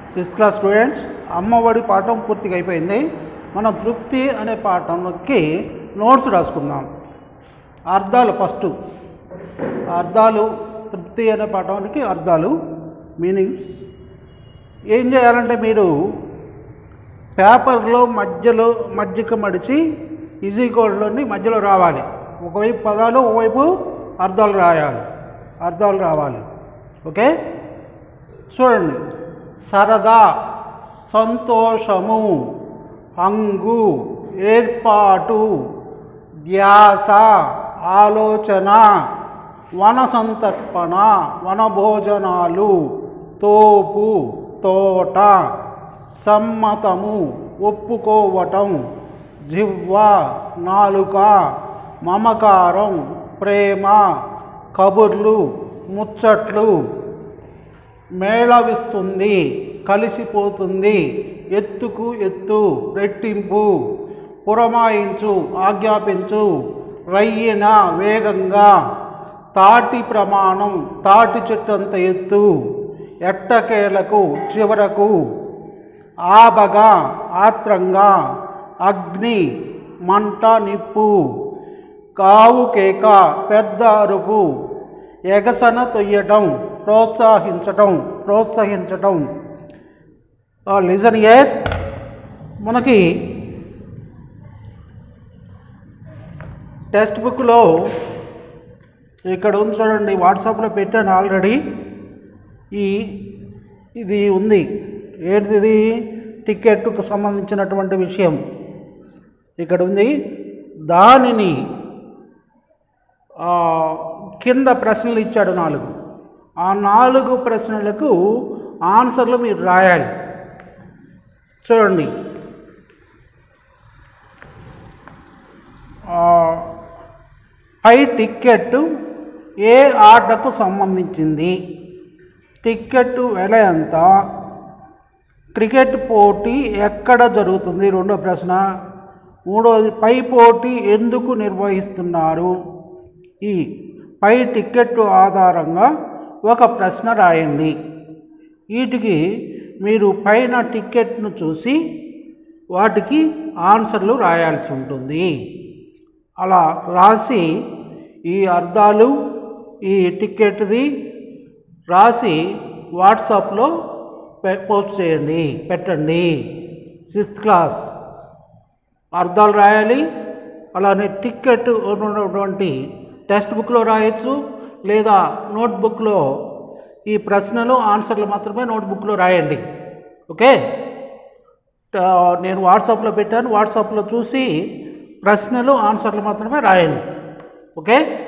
sixth class students Amma Vodi పాఠం పూర్తిగా అయిపోయింది మనం తృప్తి అనే పాఠంకి నోట్స్ రాసుకుందాం అర్థాలు ఫస్ట్ అర్థాలు తృప్తి అనే పాఠానికి అర్థాలు మీనింగ్స్ ఏం చేయాలంటే మీరు పేపర్లో మధ్యలో మధ్యక మడిచి ఈజీ కోడ్లోని మధ్యలో రావాలి ఒకవైపు పదాలు ఒకవైపు అర్థాలు రాయాలి అర్థాలు రావాలి ఓకే చూడండి సరదా సంతోషము హంగు ఏర్పాటు ధ్యాస ఆలోచన వన సంతర్పణ వనభోజనాలు తోపు తోట సమ్మతము ఒప్పుకోవటం జివ్వ నాలుక మమకారం ప్రేమ కబుర్లు ముచ్చట్లు మేళవిస్తుంది కలిసిపోతుంది ఎత్తుకు ఎత్తు రెట్టింపు పురమాయించు ఆజ్ఞాపించు రయ్యిన వేగంగా తాటి ప్రమాణం తాటి చెట్టు అంత ఎత్తు ఎట్టకేలకు చివరకు ఆబగా ఆత్రంగా అగ్ని మంట నిప్పు కావు కేక పెద్ద అరుపు ఎగసన తొయ్యటం ప్రోత్సహించటం ప్రోత్సహించటం లిజన్ ఇయర్ మనకి టెక్స్ట్ బుక్లో ఇక్కడ ఉంది చూడండి వాట్సాప్లో పెట్టాను ఆల్రెడీ ఈ ఇది ఉంది ఏంటిది టికెట్కు సంబంధించినటువంటి విషయం ఇక్కడ ఉంది దానిని ఆ, కింద ప్రశ్నలు ఇచ్చాడు నాలుగు ఆ నాలుగు ప్రశ్నలకు ఆన్సర్లు మీరు రాయాలి చూడండి ఆ, పై టిక్కెట్ ఏ ఆటకు సంబంధించింది టిక్కెట్ వెల ఎంత క్రికెట్ పోటీ ఎక్కడ జరుగుతుంది రెండో ప్రశ్న మూడోది పై పోటీ ఎందుకు నిర్వహిస్తున్నారు ఈ పై టిక్కెట్ ఆధారంగా ఒక ప్రశ్న రాయండి వీటికి మీరు పైన టిక్కెట్ను చూసి వాటికి ఆన్సర్లు రాయాల్సి ఉంటుంది అలా రాసి ఈ అర్థాలు ఈ టిక్కెట్ది రాసి వాట్సాప్లో పె- పోస్ట్ చేయండి పెట్టండి సిక్స్త్ క్లాస్ అర్థాలు రాయాలి అలానే టిక్కెట్ ఉన్నటువంటి టెక్స్ట్ బుక్లో రాయొచ్చు లేదా నోట్బుక్లో ఈ ప్రశ్నలు ఆన్సర్లు మాత్రమే నోట్బుక్లో రాయండి ఓకే ట- నేను వాట్సాప్లో పెట్టాను వాట్సాప్లో చూసి ప్రశ్నలు ఆన్సర్లు మాత్రమే రాయండి ఓకే